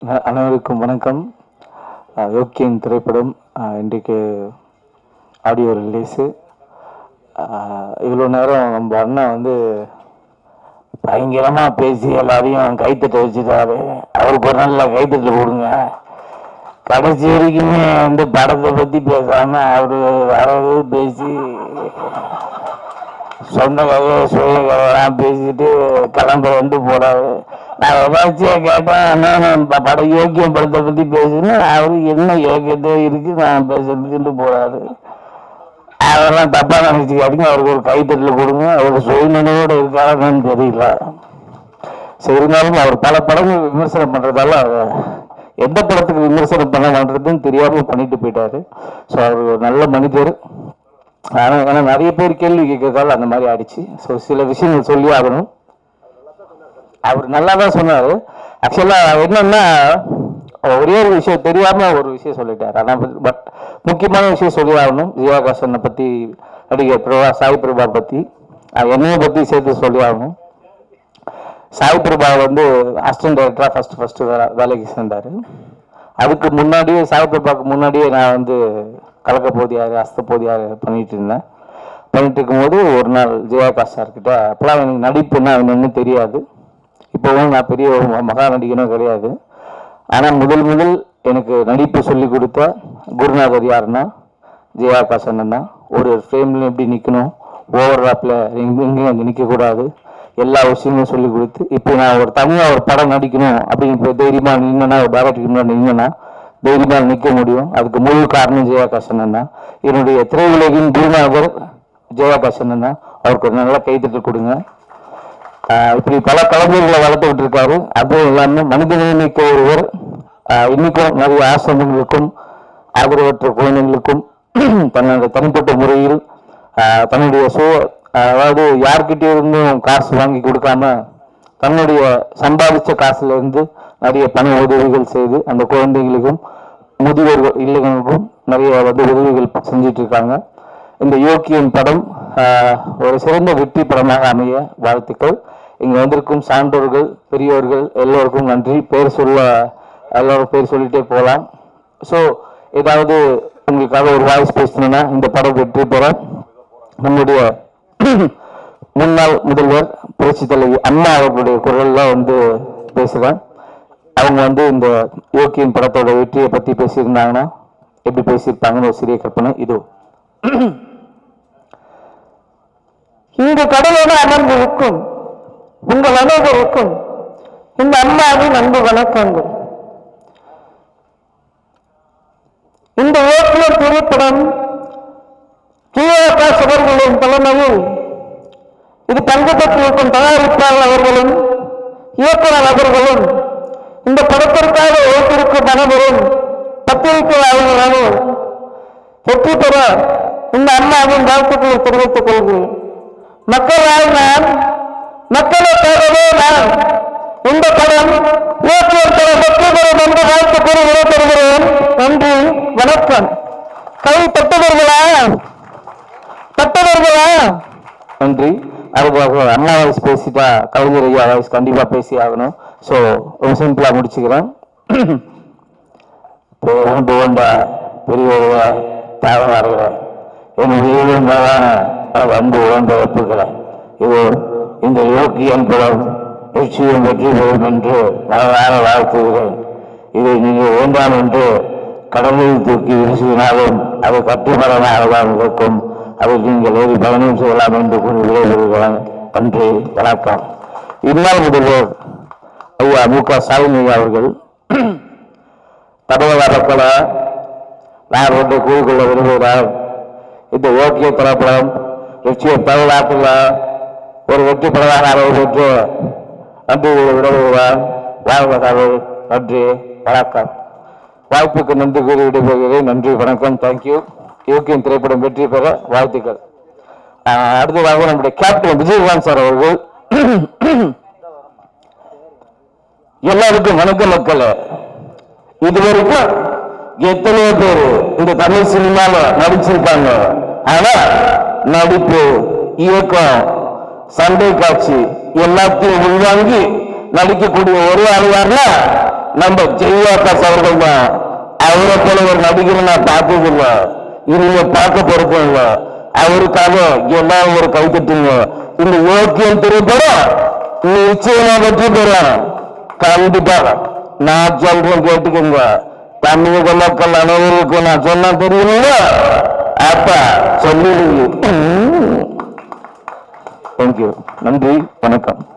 அ- அனைவருக்கும் வணக்கம் அஹ், யோக்கியன் திரைப்படம் அஹ், இன்றைக்கு ஆடியோ ரிலீஸு இவ்வளோ நேரம் நம்ம அண்ணன் வந்து பயங்கரமாக பேசி எல்லாரையும் கைத்தட்ட வச்சுட்டாரு அவருக்கு ஒரு நல்ல கைத்தட்டு கொடுங்க கடைசி வரைக்குமே வந்து படத்தை பற்றி பேசாம அவரு வரது பேசி சொந்த கதையை சுய கதையெல்லாம் பேசிட்டு கிளம்ப வந்து போறாரு நான் ஏதாச்சும் கேட்டேன் அண்ணன் ப- பட யோக்கியம் படத்தை பற்றி பேசுனா அவரு என்ன யோக்கியத்தை இருக்கு நான் பேசுறதுக்குன்ட்டு போறாரு அதெல்லாம் தப்பா நினைச்சுக்காதீங்க அவருக்கு ஒரு கைத்தட்டல் கொடுங்க அவருக்கு சுயநினைவோட இருக்காருன்னு தெரியல சரி இருந்தாலும் அவர் பல படங்கள் விமர்சனம் பண்றதால அவர் எந்த படத்துக்கு விமர்சனம் பண்ண மாட்டதுன்னு தெரியாம பண்ணிட்டு போயிட்டாரு ஸோ அவர் ஒரு நல்ல மனிதர் ஆனால் ஏன்னா நிறைய பேர் கேள்வி கேட்கறதால அந்த மாதிரி ஆயிடுச்சு ஸோ சில விஷயங்கள் சொல்லி ஆகணும் அவர் நல்லா தான் சொன்னார் ஆக்சுவலாக என்னன்னா ஒரே ஒரு விஷயம் தெரியாம ஒரு விஷயம் சொல்லிட்டார் ஆனால் பட் முக்கியமான விஷயம் சொல்லி ஆகணும் ஜியாகாசனை பற்றி நடிகர் பிரபா சாய் பிரபா பற்றி என்னையை பற்றி சேர்த்து சொல்லி ஆகணும் சாய் பிரபா வந்து அசிஸ்டன்ட் டைரக்டராக ஃபர்ஸ்ட் ஃபர்ஸ்ட் வேலைக்கு சேர்ந்தார் அதுக்கு முன்னாடியே சாய் பிரபாவுக்கு முன்னாடியே நான் வந்து கலக்க போதியார் அஸ்த போதியார் பண்ணிட்டு இருந்தேன் பண்ணிட்டு இருக்கும்போது ஒரு நாள் ஜெயகாஷ் சார்கிட்ட அப்போலாம் எனக்கு நடிப்புன்னா என்னன்னு தெரியாது இப்போவும் நான் பெரிய ஒரு ம- மகா நடிகனும் கிடையாது ஆனால் முதல் முதல் எனக்கு நடிப்பு சொல்லி கொடுத்த குருநாதர் யாருன்னா ஜெயாகாஷ் அண்ணன் தான் ஒரு ஃப்ரேம்லையும் எப்படி நிற்கணும் ஓவர் ராப்பில் எங்கேயும் அங்கே நிற்கக்கூடாது எல்லா விஷயமும் சொல்லி கொடுத்து இப்போ நான் ஒரு தனியாக ஒரு படம் நடிக்கணும் அப்படின்னு இப்போ தைரியமாக நின்னா ஒரு டேரக்டருக்கு முன்னாடி நின்னா தைரியமாக நிற்க முடியும் அதுக்கு முழு காரணம் ஜெயாகாஷ் அண்ணன் தான் என்னுடைய திரையுலகின் குருநாதர் ஜெயாகாஷ் அண்ணன் தான் அவருக்கு ஒரு நல்ல கைத்தட்டு கொடுங்க ஆஹ் இப்படி பல கலைஞர்களை வளர்த்துக்கிட்டு இருக்காரு அதுவும் இல்லாமல் மனிதநேயமிக்க ஒருவர் ஆஹ் இன்னைக்கும் நிறைய ஆசிரமங்களுக்கும் ஆதரவற்ற குழந்தைங்களுக்கும் தன்னுடைய தனிப்பட்ட முறையில் ஆஹ் தன்னுடைய சோ அதாவது யார்கிட்ட இருந்தும் காசு வாங்கி கொடுக்காம தன்னுடைய சம்பாதிச்ச காசுல இருந்து நிறைய பண உதவிகள் செய்து அந்த குழந்தைகளுக்கும் முதியோர்கள் இல்லங்களுக்கும் நிறைய வந்து உதவிகள் செஞ்சிட்டு இருக்காங்க இந்த யோக்கியன் படம் ஆஹ், ஒரு சிறந்த வெற்றி படமாக அமைய வாழ்த்துக்கள் இங்க வந்திருக்கும் சான்றோர்கள் பெரியோர்கள் எல்லோருக்கும் நன்றி பேர் சொல்ல எல்லாரும் பேர் சொல்லிட்டே போகலாம் ஸோ ஏதாவது உங்களுக்காக ஒரு வாய்ஸ் பேசணும்னா இந்த படம் வெற்றி பெற நம்முடைய முன்னாள் முதல்வர் புரட்சி தலைவி அண்ணா அவர்களுடைய குரல்ல வந்து பேசுகிறேன் அவங்க வந்து இந்த யோக்கியன் படத்தோட வெற்றியை பத்தி பேசியிருந்தாங்கன்னா எப்படி பேசியிருப்பாங்கன்னு ஒரு சிறிய கற்பனை இதோ இங்கு கடலோடு அமர்ந்திருக்கும் உங்கள் அனைவருக்கும் இந்த அம்மாவின் அன்பு வணக்கங்கள் இந்த இயக்குனர் திரைப்படம் ஜியோகாஸ் அவர்களின் தலைமையில் இது பங்கு பெற்றிருக்கும் தயாரிப்பாளர் அவர்களும் இயக்குனர் அவர்களும் இந்த படத்திற்காக வைத்திருக்கும் அனைவரும் பத்திரிகையாளர்களும் வெற்றி பெற இந்த அம்மாவின் வாழ்த்துக்களை தெரிவித்துக் கொள்கிறேன் மக்களால் நான் மக்களுக்காகவே நான் இந்த படம் இயக்குனர் படம் வெற்றி பெறும் என்று வாழ்த்து கூறி விடைபெறுகிறேன் நன்றி வணக்கம் கை தட்டுவீர்களா தட்டுவீர்களா நன்றி அதுக்காக அண்ணா வாய்ஸ் பேசிட்டா கவிஞர் ஐயா வாய்ஸ் கண்டிப்பா பேசி ஆகணும் ஸோ ரொம்ப சிம்பிளா முடிச்சுக்கிறேன் பேரும் புகழ்ந்த பெரியவர்கள தாழ்வார்கள என் உயிரிழந்ததான அன்பு உழந்த ஒப்புக்களை இது இந்த யோக்கியன் படம் நிச்சயம் வெற்றி பெறும் என்று மனதார வாழ்த்துகிறேன் இதை நீங்கள் வேண்டாம் என்று கடலில் தூக்கி வீசினாலும் அது கட்டுமரமாக தான் இருக்கும் அதில் நீங்கள் ஏறி பயணம் செய்யலாம் என்று கூறி விடைபெறுகிறேன் நன்றி வணக்கம் இந்நாள் முதல்வர் ஐயா மு க ஸ்டாலின் ஐயா அவர்கள் தமிழக மக்களை நான் ஒன்று கூறிக்கொள்ள விரும்புகிறேன் இந்த ஓக்கிய திரைப்படம் நிச்சயம் தமிழ்நாட்டில் ஒரு வெற்றி படமாக அமைப்பெற்று நன்றி விடுகிறேன் வாழ்க தமிழ் நன்றி வணக்கம் வாய்ப்புக்கு நன்றி கூறி விடைபெறுகிறேன் நன்றி வணக்கம் தேங்க்யூ யோக்கியம் திரைப்படம் வெற்றி பெற வாழ்த்துக்கள் ஆஹ் அடுத்ததாக நம்முடைய கேப்டன் விஜயகாந்த் சார் அவர்கள் எல்லாருக்கும் வணக்கம் மக்களே இதுவரைக்கும் எத்தனையோ பேர் இந்த தமிழ் சினிமால நடிச்சிருப்பாங்க ஆனா நடிப்பு இயக்கம் சண்டை காட்சி எல்லாத்தையும் உள்வாங்கி நடிக்கக்கூடிய ஒரே ஆள் யாருன்னா நம்ம ஜெய்வாக்காஸ் அவர்கள் தான் அவரை போல ஒரு நடிகரை நான் பார்த்ததில்லை இனிமே பார்க்க போறது இல்லை அவருக்காக எல்லாரும் ஒரு கை தட்டுங்க இந்த ஓக்கியம் திரைப்படம் நிச்சயமா வெற்றி பெறும் கண்டிப்பா நான் சொல்றேன் கேட்டுக்கோங்க தமிழக மக்கள் அனைவருக்கும் நான் சொன்னா தெரியுங்களா அப்ப சொல்லிடுங்க தேங்க்யூ நன்றி வணக்கம்